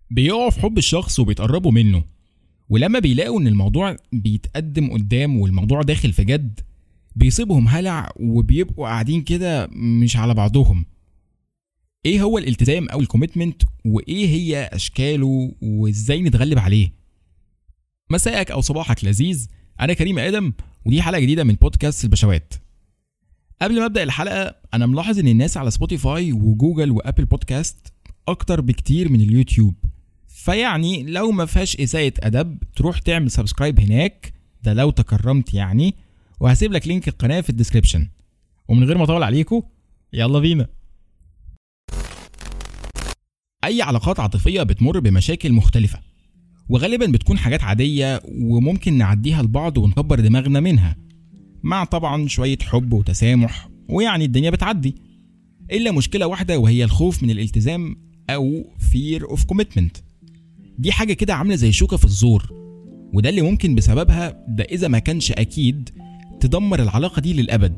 بيقعوا في حب الشخص وبيتقربوا منه ولما بيلاقوا ان الموضوع بيتقدم قدام والموضوع داخل في جد بيصيبهم هلع وبيبقوا قاعدين كده مش على بعضهم ايه هو الالتزام او الكوميتمنت وايه هي اشكاله وازاي نتغلب عليه مساءك او صباحك لذيذ انا كريم ادم ودي حلقه جديده من بودكاست البشوات قبل ما ابدا الحلقه انا ملاحظ ان الناس على سبوتيفاي وجوجل وابل بودكاست اكتر بكتير من اليوتيوب فيعني لو ما فيهاش اساءة ادب تروح تعمل سبسكرايب هناك ده لو تكرمت يعني وهسيب لك لينك القناه في الديسكريبشن ومن غير ما اطول عليكم يلا بينا اي علاقات عاطفيه بتمر بمشاكل مختلفه وغالبا بتكون حاجات عاديه وممكن نعديها لبعض ونكبر دماغنا منها مع طبعا شويه حب وتسامح ويعني الدنيا بتعدي الا مشكله واحده وهي الخوف من الالتزام او fear of commitment دي حاجه كده عامله زي شوكه في الزور وده اللي ممكن بسببها ده اذا ما كانش اكيد تدمر العلاقه دي للابد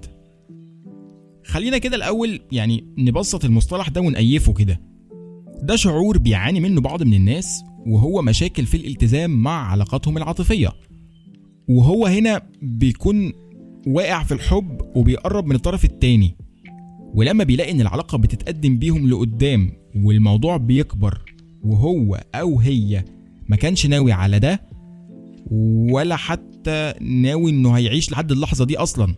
خلينا كده الاول يعني نبسط المصطلح ده ونقيفه كده ده شعور بيعاني منه بعض من الناس وهو مشاكل في الالتزام مع علاقاتهم العاطفيه وهو هنا بيكون واقع في الحب وبيقرب من الطرف التاني ولما بيلاقي ان العلاقه بتتقدم بيهم لقدام والموضوع بيكبر وهو او هي ما كانش ناوي على ده ولا حتى ناوي انه هيعيش لحد اللحظه دي اصلا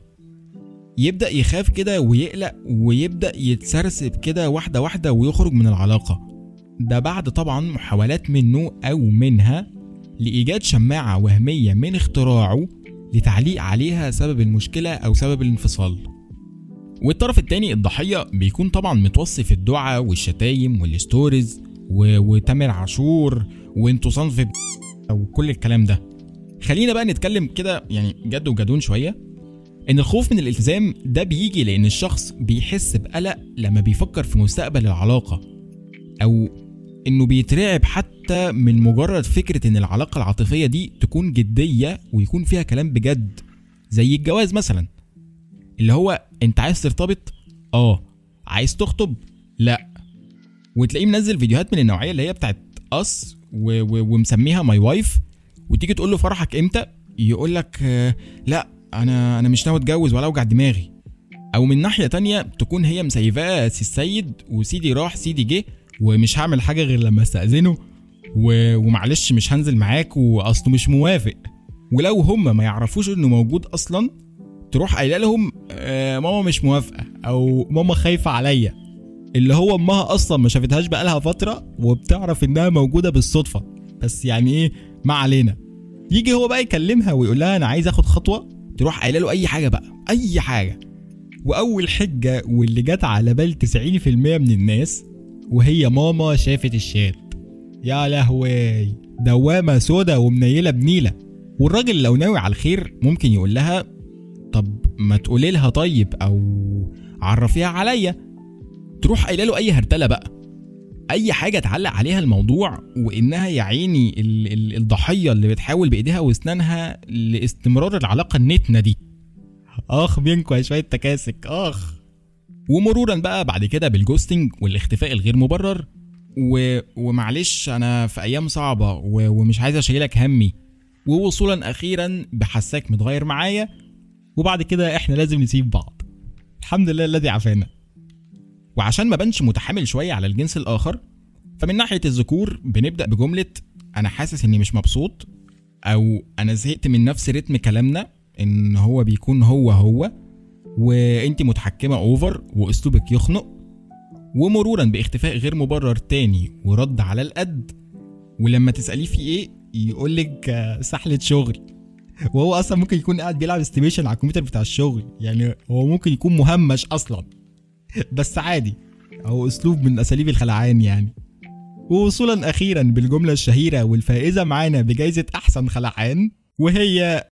يبدا يخاف كده ويقلق ويبدا يتسرسب كده واحده واحده ويخرج من العلاقه ده بعد طبعا محاولات منه او منها لايجاد شماعه وهميه من اختراعه لتعليق عليها سبب المشكله او سبب الانفصال والطرف التاني الضحيه بيكون طبعا متوصي في الدعاء والشتايم والستوريز و... وتامر عاشور وانتوا صنف ب- او كل الكلام ده خلينا بقى نتكلم كده يعني جد وجدون شويه ان الخوف من الالتزام ده بيجي لان الشخص بيحس بقلق لما بيفكر في مستقبل العلاقه او انه بيترعب حتى من مجرد فكره ان العلاقه العاطفيه دي تكون جديه ويكون فيها كلام بجد زي الجواز مثلا اللي هو انت عايز ترتبط اه عايز تخطب لا وتلاقيه منزل فيديوهات من النوعيه اللي هي بتاعت اس و... و... ومسميها ماي وايف وتيجي تقول له فرحك امتى يقول لك آه، لا انا انا مش ناوي اتجوز ولا اوجع دماغي او من ناحيه تانية تكون هي مسيفاه سي السيد وسيدي راح سيدي جه ومش هعمل حاجه غير لما استاذنه و... ومعلش مش هنزل معاك واصله مش موافق ولو هم ما يعرفوش انه موجود اصلا تروح قايله لهم آه ماما مش موافقه او ماما خايفه عليا اللي هو امها اصلا ما شافتهاش بقالها فتره وبتعرف انها موجوده بالصدفه بس يعني ايه ما علينا يجي هو بقى يكلمها ويقول لها انا عايز اخد خطوه تروح قايله له اي حاجه بقى اي حاجه واول حجه واللي جت على بال 90% من الناس وهي ماما شافت الشات يا لهوي دوامه سودا ومنيله بنيله والراجل لو ناوي على الخير ممكن يقول لها طب ما تقولي لها طيب او عرفيها عليا تروح قايله له اي هرتله بقى اي حاجه تعلق عليها الموضوع وانها يا عيني ال- ال- الضحيه اللي بتحاول بايديها واسنانها لاستمرار العلاقه النتنه دي اخ بينكوا يا شويه تكاسك اخ ومرورا بقى بعد كده بالجوستنج والاختفاء الغير مبرر و... ومعلش انا في ايام صعبه و... ومش عايز اشيلك همي ووصولا اخيرا بحساك متغير معايا وبعد كده احنا لازم نسيب بعض الحمد لله الذي عافانا وعشان ما بنش متحامل شويه على الجنس الاخر فمن ناحيه الذكور بنبدا بجمله انا حاسس اني مش مبسوط او انا زهقت من نفس رتم كلامنا ان هو بيكون هو هو وانت متحكمه اوفر واسلوبك يخنق ومرورا باختفاء غير مبرر تاني ورد على القد ولما تساليه في ايه يقولك آه، سحله شغل وهو اصلا ممكن يكون قاعد بيلعب استيميشن على الكمبيوتر بتاع الشغل يعني هو ممكن يكون مهمش اصلا بس عادي او اسلوب من اساليب الخلعان يعني ووصولا اخيرا بالجمله الشهيره والفائزه معانا بجائزه احسن خلعان وهي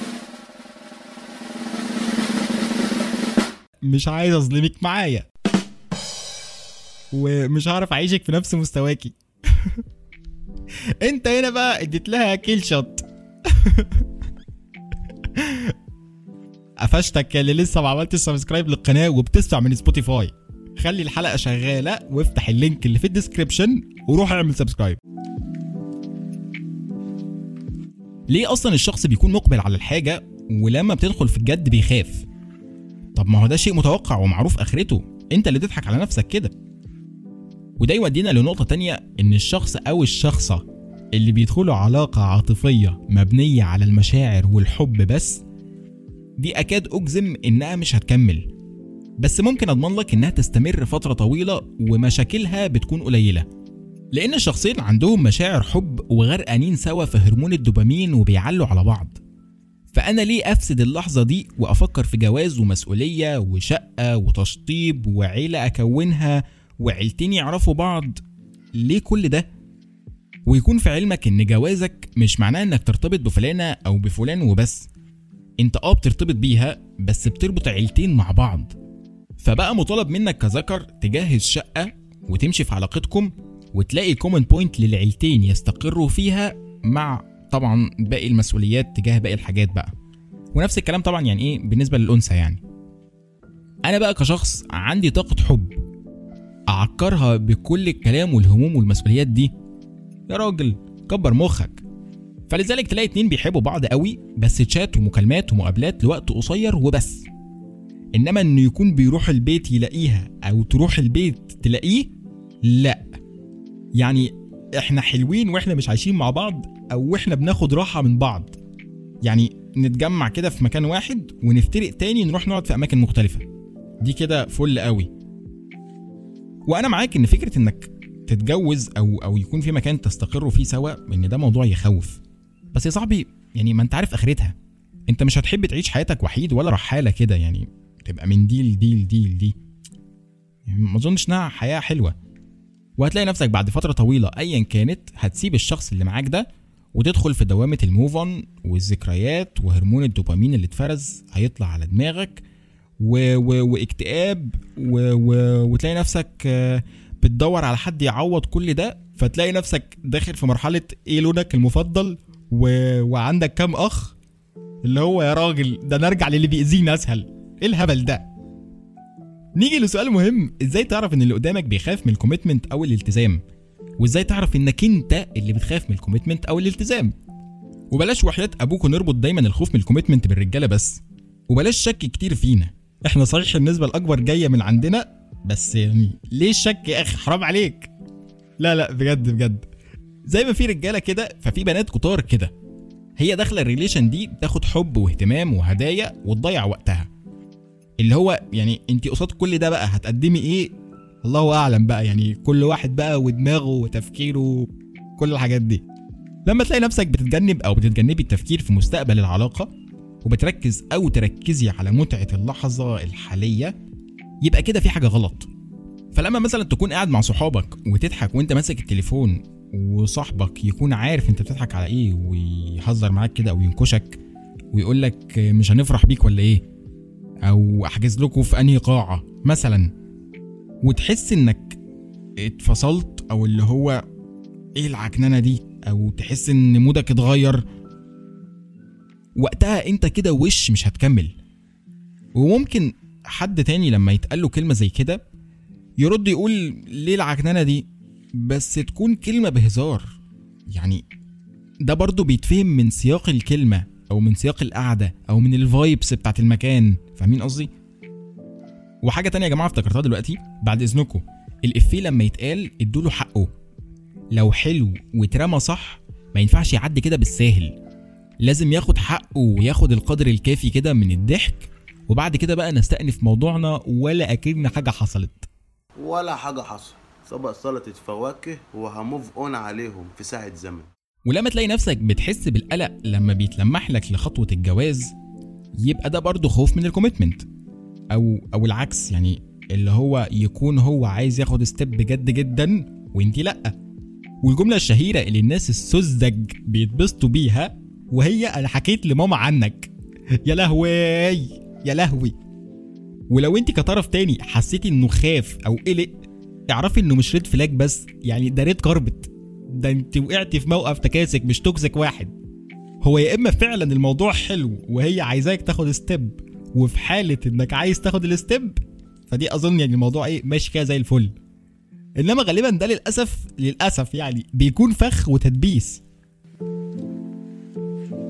مش عايز اظلمك معايا ومش هعرف اعيشك في نفس مستواكي انت هنا بقى اديت لها كيل شوت قفشتك اللي لسه ما عملتش سبسكرايب للقناه وبتسمع من سبوتيفاي خلي الحلقه شغاله وافتح اللينك اللي في الديسكريبشن وروح اعمل سبسكرايب ليه اصلا الشخص بيكون مقبل على الحاجه ولما بتدخل في الجد بيخاف طب ما هو ده شيء متوقع ومعروف اخرته انت اللي تضحك على نفسك كده وده يودينا لنقطه تانية ان الشخص او الشخصه اللي بيدخلوا علاقه عاطفيه مبنيه على المشاعر والحب بس دي اكاد اجزم انها مش هتكمل بس ممكن اضمن لك انها تستمر فتره طويله ومشاكلها بتكون قليله لان الشخصين عندهم مشاعر حب وغرقانين سوا في هرمون الدوبامين وبيعلوا على بعض فانا ليه افسد اللحظه دي وافكر في جواز ومسؤوليه وشقه وتشطيب وعيله اكونها وعيلتين يعرفوا بعض ليه كل ده ويكون في علمك ان جوازك مش معناه انك ترتبط بفلانه او بفلان وبس انت اه بترتبط بيها بس بتربط عيلتين مع بعض فبقى مطالب منك كذكر تجهز شقه وتمشي في علاقتكم وتلاقي كومن بوينت للعيلتين يستقروا فيها مع طبعا باقي المسؤوليات تجاه باقي الحاجات بقى ونفس الكلام طبعا يعني ايه بالنسبه للانثى يعني انا بقى كشخص عندي طاقه حب اعكرها بكل الكلام والهموم والمسؤوليات دي يا راجل كبر مخك فلذلك تلاقي اتنين بيحبوا بعض قوي بس تشات ومكالمات ومقابلات لوقت قصير وبس انما انه يكون بيروح البيت يلاقيها او تروح البيت تلاقيه لا يعني احنا حلوين واحنا مش عايشين مع بعض او واحنا بناخد راحه من بعض يعني نتجمع كده في مكان واحد ونفترق تاني نروح نقعد في اماكن مختلفه دي كده فل قوي وانا معاك ان فكره انك تتجوز او او يكون في مكان تستقروا فيه سوا ان ده موضوع يخوف بس يا صاحبي يعني ما انت عارف اخرتها انت مش هتحب تعيش حياتك وحيد ولا رحاله كده يعني تبقى من دي لدي لدي لدي يعني ما اظنش انها حياه حلوه وهتلاقي نفسك بعد فتره طويله ايا كانت هتسيب الشخص اللي معاك ده وتدخل في دوامه الموف اون والذكريات وهرمون الدوبامين اللي اتفرز هيطلع على دماغك و... و... واكتئاب و... و... وتلاقي نفسك آه، بتدور على حد يعوض كل ده فتلاقي نفسك داخل في مرحله ايه لونك المفضل و... وعندك كام اخ اللي هو يا راجل ده نرجع للي بيأذينا اسهل ايه الهبل ده نيجي لسؤال مهم ازاي تعرف ان اللي قدامك بيخاف من الكوميتمنت او الالتزام وازاي تعرف انك انت اللي بتخاف من الكوميتمنت او الالتزام وبلاش وحياة ابوك نربط دايما الخوف من الكوميتمنت بالرجاله بس وبلاش شك كتير فينا احنا صحيح النسبه الاكبر جايه من عندنا بس يعني ليه الشك يا اخي حرام عليك لا لا بجد بجد زي ما في رجاله كده ففي بنات كتار كده هي داخله الريليشن دي تاخد حب واهتمام وهدايا وتضيع وقتها اللي هو يعني انت قصاد كل ده بقى هتقدمي ايه الله اعلم بقى يعني كل واحد بقى ودماغه وتفكيره كل الحاجات دي لما تلاقي نفسك بتتجنب او بتتجنبي التفكير في مستقبل العلاقه وبتركز او تركزي على متعه اللحظه الحاليه يبقى كده في حاجه غلط فلما مثلا تكون قاعد مع صحابك وتضحك وانت ماسك التليفون وصاحبك يكون عارف انت بتضحك على ايه ويهزر معاك كده او ينكشك ويقول لك مش هنفرح بيك ولا ايه او احجز لكم في انهي قاعه مثلا وتحس انك اتفصلت او اللي هو ايه العكننه دي او تحس ان مودك اتغير وقتها انت كده وش مش هتكمل وممكن حد تاني لما يتقال له كلمه زي كده يرد يقول ليه العكننه دي بس تكون كلمه بهزار يعني ده برضه بيتفهم من سياق الكلمه او من سياق القعده او من الفايبس بتاعت المكان فاهمين قصدي وحاجه تانية يا جماعه افتكرتها دلوقتي بعد اذنكم الافيه لما يتقال ادوله حقه لو حلو واترمى صح ما ينفعش يعدي كده بالساهل لازم ياخد حقه وياخد القدر الكافي كده من الضحك وبعد كده بقى نستأنف موضوعنا ولا أكن حاجة حصلت ولا حاجة حصل طبق سلطة فواكه وهموف اون عليهم في ساعة زمن ولما تلاقي نفسك بتحس بالقلق لما بيتلمح لك لخطوة الجواز يبقى ده برضه خوف من الكوميتمنت أو أو العكس يعني اللي هو يكون هو عايز ياخد ستيب بجد جدا وانتي لأ والجملة الشهيرة اللي الناس السذج بيتبسطوا بيها وهي أنا حكيت لماما عنك يا لهوي يا لهوي ولو انت كطرف تاني حسيتي انه خاف او قلق اعرفي انه مش ريد فلاج بس يعني ده ريد كاربت ده انت وقعتي في موقف تكاسك مش توكسيك واحد هو يا اما فعلا الموضوع حلو وهي عايزاك تاخد ستيب وفي حاله انك عايز تاخد الستيب فدي اظن يعني الموضوع ايه ماشي كده زي الفل انما غالبا ده للاسف للاسف يعني بيكون فخ وتدبيس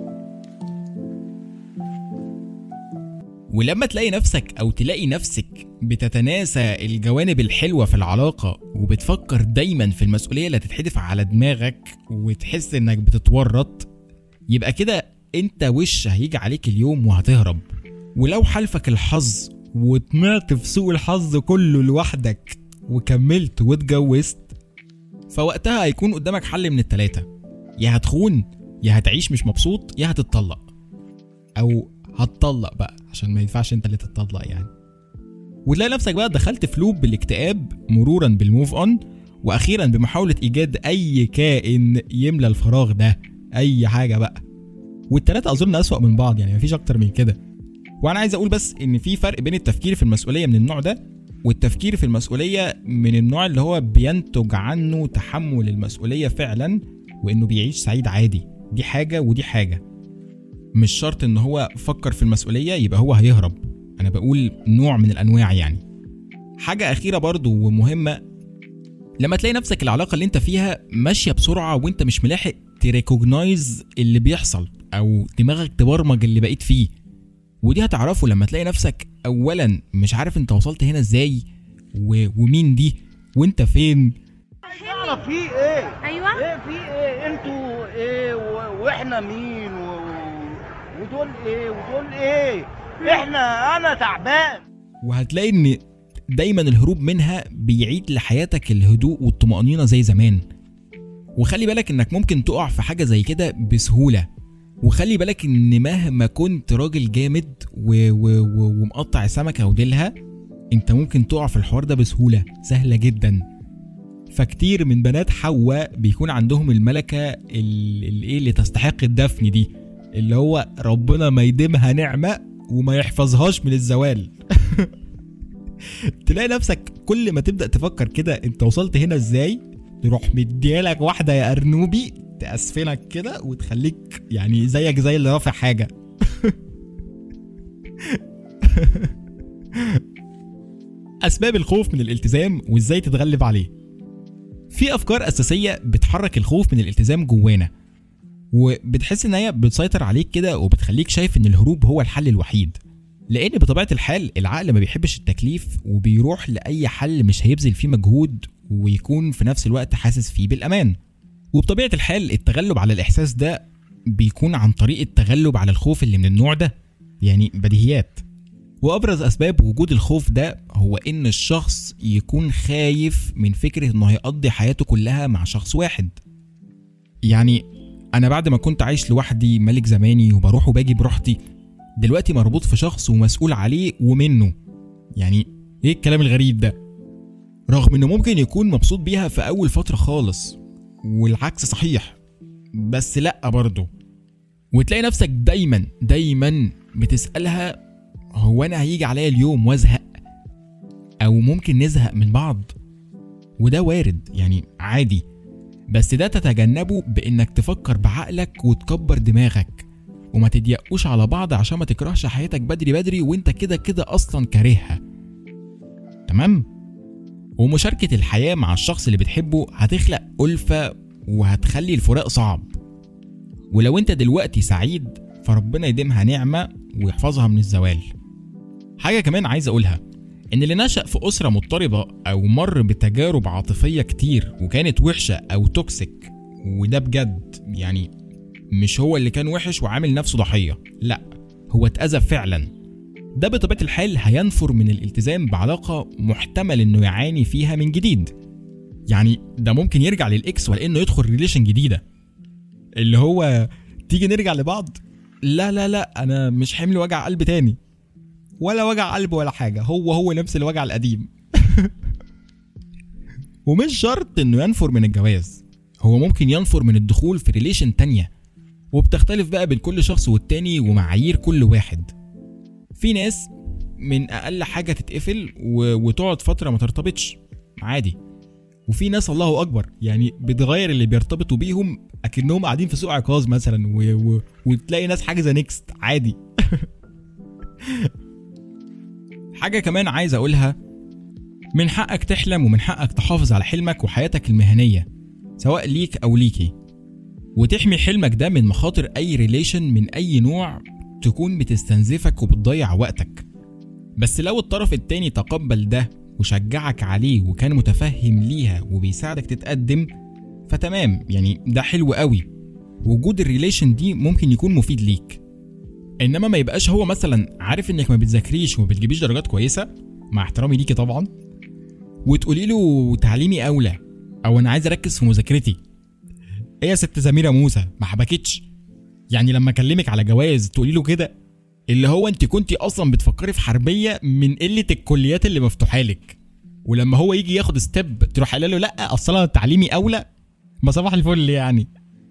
ولما تلاقي نفسك او تلاقي نفسك بتتناسى الجوانب الحلوه في العلاقه وبتفكر دايما في المسؤوليه اللي هتتحدف على دماغك وتحس انك بتتورط يبقى كده انت وش هيجي عليك اليوم وهتهرب ولو حالفك الحظ وطمعت في سوق الحظ كله لوحدك وكملت واتجوزت فوقتها هيكون قدامك حل من التلاتة يا هتخون يا هتعيش مش مبسوط يا هتتطلق او هتطلق بقى عشان ما ينفعش انت اللي تتطلق يعني وتلاقي نفسك بقى دخلت في لوب بالاكتئاب مرورا بالموف اون واخيرا بمحاوله ايجاد اي كائن يملى الفراغ ده اي حاجه بقى والتلاته اظن اسوأ من بعض يعني مفيش اكتر من كده وانا عايز اقول بس ان في فرق بين التفكير في المسؤوليه من النوع ده والتفكير في المسؤوليه من النوع اللي هو بينتج عنه تحمل المسؤوليه فعلا وانه بيعيش سعيد عادي دي حاجه ودي حاجه مش شرط ان هو فكر في المسؤوليه يبقى هو هيهرب انا بقول نوع من الانواع يعني حاجه اخيره برضو ومهمه لما تلاقي نفسك العلاقه اللي انت فيها ماشيه بسرعه وانت مش ملاحق تريكوجنايز اللي بيحصل او دماغك تبرمج اللي بقيت فيه ودي هتعرفه لما تلاقي نفسك اولا مش عارف انت وصلت هنا ازاي و... ومين دي وانت فين نعرف في ايه ايوه ايه في ايه انتوا ايه و... واحنا مين و... ودول ايه ودول ايه احنا انا تعبان وهتلاقي ان دايما الهروب منها بيعيد لحياتك الهدوء والطمأنينة زي زمان وخلي بالك انك ممكن تقع في حاجة زي كده بسهولة وخلي بالك ان مهما كنت راجل جامد و... و... و... ومقطع سمكة وديلها انت ممكن تقع في الحوار ده بسهولة سهلة جدا فكتير من بنات حواء بيكون عندهم الملكة ال- ال- ايه اللي تستحق الدفن دي اللي هو ربنا ما يديمها نعمة وما يحفظهاش من الزوال تلاقي نفسك كل ما تبدأ تفكر كده انت وصلت هنا ازاي تروح مديالك واحدة يا أرنوبي تأسفلك كده وتخليك يعني زيك زي اللي رافع حاجة أسباب الخوف من الالتزام وإزاي تتغلب عليه في أفكار أساسية بتحرك الخوف من الالتزام جوانا وبتحس إن هي بتسيطر عليك كده وبتخليك شايف إن الهروب هو الحل الوحيد لأن بطبيعة الحال العقل ما بيحبش التكليف وبيروح لأي حل مش هيبذل فيه مجهود ويكون في نفس الوقت حاسس فيه بالأمان وبطبيعة الحال التغلب على الإحساس ده بيكون عن طريق التغلب على الخوف اللي من النوع ده يعني بديهيات وابرز اسباب وجود الخوف ده هو ان الشخص يكون خايف من فكره انه هيقضي حياته كلها مع شخص واحد يعني انا بعد ما كنت عايش لوحدي ملك زماني وبروح وباجي براحتي دلوقتي مربوط في شخص ومسؤول عليه ومنه يعني ايه الكلام الغريب ده رغم انه ممكن يكون مبسوط بيها في اول فتره خالص والعكس صحيح بس لا برضه وتلاقي نفسك دايما دايما بتسالها هو انا هيجي عليا اليوم وازهق او ممكن نزهق من بعض وده وارد يعني عادي بس ده تتجنبه بانك تفكر بعقلك وتكبر دماغك وما تضيقوش على بعض عشان ما تكرهش حياتك بدري بدري وانت كده كده اصلا كارهها تمام ومشاركة الحياة مع الشخص اللي بتحبه هتخلق ألفة وهتخلي الفراق صعب ولو انت دلوقتي سعيد فربنا يديمها نعمة ويحفظها من الزوال حاجة كمان عايز أقولها إن اللي نشأ في أسرة مضطربة أو مر بتجارب عاطفية كتير وكانت وحشة أو توكسيك وده بجد يعني مش هو اللي كان وحش وعامل نفسه ضحية لا هو اتأذى فعلا ده بطبيعة الحال هينفر من الالتزام بعلاقة محتمل إنه يعاني فيها من جديد يعني ده ممكن يرجع للإكس ولا إنه يدخل ريليشن جديدة اللي هو تيجي نرجع لبعض لا لا لا أنا مش حمل وجع قلب تاني ولا وجع قلب ولا حاجة هو هو نفس الوجع القديم ومش شرط انه ينفر من الجواز هو ممكن ينفر من الدخول في ريليشن تانية وبتختلف بقى بين كل شخص والتاني ومعايير كل واحد في ناس من اقل حاجة تتقفل و... وتقعد فترة ما ترتبطش عادي وفي ناس الله اكبر يعني بتغير اللي بيرتبطوا بيهم اكنهم قاعدين في سوق عكاظ مثلا و... و... وتلاقي ناس حاجزه نيكست عادي حاجة كمان عايز أقولها من حقك تحلم ومن حقك تحافظ على حلمك وحياتك المهنية سواء ليك أو ليكي وتحمي حلمك ده من مخاطر أي ريليشن من أي نوع تكون بتستنزفك وبتضيع وقتك بس لو الطرف التاني تقبل ده وشجعك عليه وكان متفهم ليها وبيساعدك تتقدم فتمام يعني ده حلو قوي وجود الريليشن دي ممكن يكون مفيد ليك انما ما يبقاش هو مثلا عارف انك ما بتذاكريش وما بتجيبيش درجات كويسه مع احترامي ليكي طبعا وتقولي له تعليمي اولى او انا عايز اركز في مذاكرتي ايه يا ست سميره موسى ما حبكتش يعني لما اكلمك على جواز تقولي له كده اللي هو انت كنتي اصلا بتفكري في حربيه من قله الكليات اللي مفتوحه لك ولما هو يجي ياخد ستيب تروح قايله له لا اصل انا تعليمي اولى ما صباح الفل يعني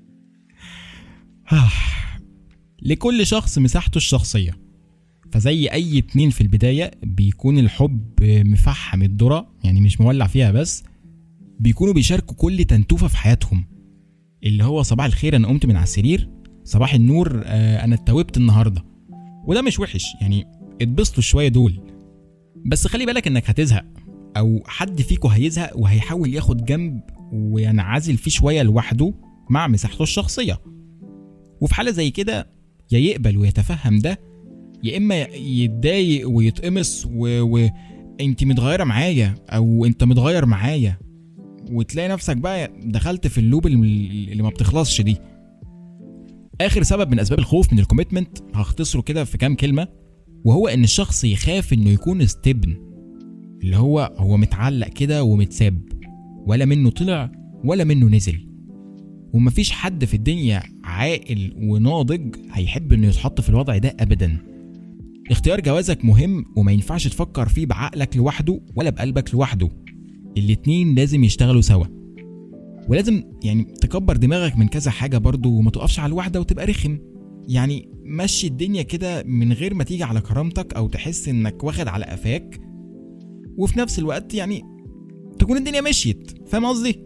لكل شخص مساحته الشخصيه فزي اي اتنين في البدايه بيكون الحب مفحم الذره يعني مش مولع فيها بس بيكونوا بيشاركوا كل تنتوفه في حياتهم اللي هو صباح الخير انا قمت من على السرير صباح النور آه، انا اتوبت النهارده وده مش وحش يعني اتبسطوا شويه دول بس خلي بالك انك هتزهق او حد فيكو هيزهق وهيحاول ياخد جنب وينعزل فيه شويه لوحده مع مساحته الشخصيه وفي حاله زي كده يا يقبل ويتفهم ده يا اما يتضايق ويتقمص و... و... انت متغيره معايا او انت متغير معايا وتلاقي نفسك بقى دخلت في اللوب اللي ما بتخلصش دي اخر سبب من اسباب الخوف من الكوميتمنت هختصره كده في كام كلمه وهو ان الشخص يخاف انه يكون استبن اللي هو هو متعلق كده ومتساب ولا منه طلع ولا منه نزل ومفيش حد في الدنيا عاقل وناضج هيحب انه يتحط في الوضع ده ابدا اختيار جوازك مهم وما ينفعش تفكر فيه بعقلك لوحده ولا بقلبك لوحده الاتنين لازم يشتغلوا سوا ولازم يعني تكبر دماغك من كذا حاجة برضو وما تقفش على الواحدة وتبقى رخم يعني مشي الدنيا كده من غير ما تيجي على كرامتك او تحس انك واخد على قفاك وفي نفس الوقت يعني تكون الدنيا مشيت فاهم قصدي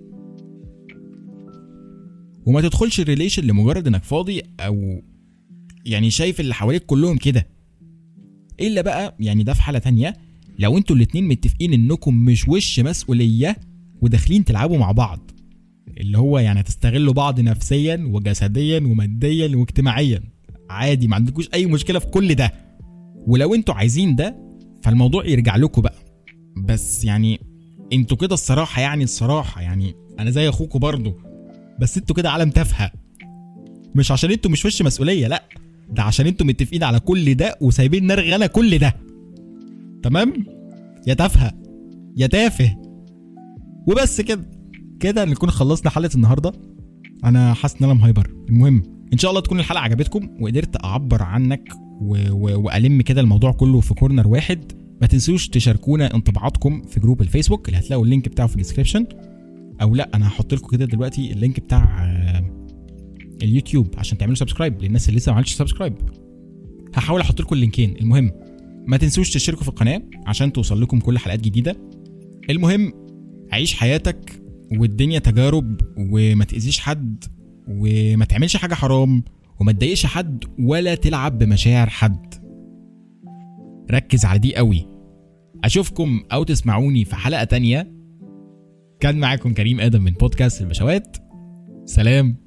وما تدخلش الريليشن لمجرد انك فاضي او يعني شايف اللي حواليك كلهم كده الا بقى يعني ده في حاله تانية لو انتوا الاتنين متفقين انكم مش وش مسؤوليه وداخلين تلعبوا مع بعض اللي هو يعني هتستغلوا بعض نفسيا وجسديا وماديا واجتماعيا عادي ما عندكوش اي مشكله في كل ده ولو انتوا عايزين ده فالموضوع يرجع لكم بقى بس يعني انتوا كده الصراحه يعني الصراحه يعني انا زي اخوكوا برضو بس انتوا كده عالم تافهه مش عشان انتوا مش وش مسؤوليه لا ده عشان انتوا متفقين على كل ده وسايبين نرغي انا كل ده تمام يا تافهه يا تافه وبس كده كده نكون خلصنا حلقه النهارده انا حاسس ان انا مهايبر المهم ان شاء الله تكون الحلقه عجبتكم وقدرت اعبر عنك و... و... والم كده الموضوع كله في كورنر واحد ما تنسوش تشاركونا انطباعاتكم في جروب الفيسبوك اللي هتلاقوا اللينك بتاعه في الديسكربشن او لا انا هحط لكم كده دلوقتي اللينك بتاع اليوتيوب عشان تعملوا سبسكرايب للناس اللي لسه ما عملتش سبسكرايب هحاول احط لكم اللينكين المهم ما تنسوش تشتركوا في القناه عشان توصل لكم كل حلقات جديده المهم عيش حياتك والدنيا تجارب وما تاذيش حد وما تعملش حاجه حرام وما تضايقش حد ولا تلعب بمشاعر حد ركز على دي قوي اشوفكم او تسمعوني في حلقه تانية كان معاكم كريم ادم من بودكاست البشوات سلام